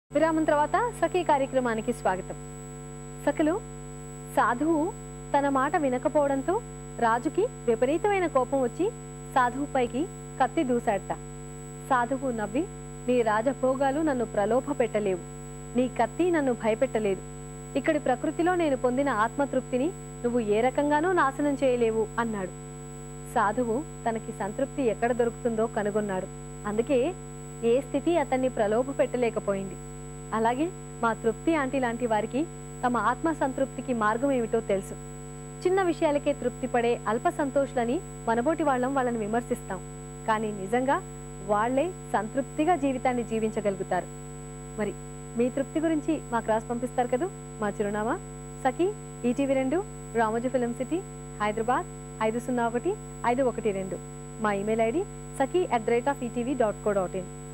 విరామం తర్వాత సఖీ కార్యక్రమానికి స్వాగతం సఖలు సాధువు తన మాట వినకపోవడంతో రాజుకి విపరీతమైన కోపం వచ్చి సాధువుపైకి కత్తి దూశాడట సాధువు నవ్వి నీ రాజభోగాలు నన్ను ప్రలోభ పెట్టలేవు నీ కత్తి నన్ను భయపెట్టలేదు ఇక్కడి ప్రకృతిలో నేను పొందిన ఆత్మతృప్తిని నువ్వు ఏ రకంగానూ నాశనం చేయలేవు అన్నాడు సాధువు తనకి సంతృప్తి ఎక్కడ దొరుకుతుందో కనుగొన్నాడు అందుకే ఏ స్థితి అతన్ని ప్రలోభ పెట్టలేకపోయింది అలాగే మా తృప్తి ఆంటీ లాంటి వారికి తమ ఆత్మ సంతృప్తికి మార్గం ఏమిటో తెలుసు చిన్న విషయాలకే తృప్తి పడే అల్ప సంతోషులని మనబోటి వాళ్ళం వాళ్ళని విమర్శిస్తాం కానీ నిజంగా వాళ్ళే సంతృప్తిగా జీవితాన్ని జీవించగలుగుతారు మరి మీ తృప్తి గురించి మాకు రాసి పంపిస్తారు కదా మా చిరునామా సఖీ ఈటీవీ రెండు రామోజీ ఫిలిం సిటీ హైదరాబాద్ ఐదు సున్నా ఒకటి ఐదు ఒకటి రెండు మా email ID Sakhi at the rate of ETV dot co dot in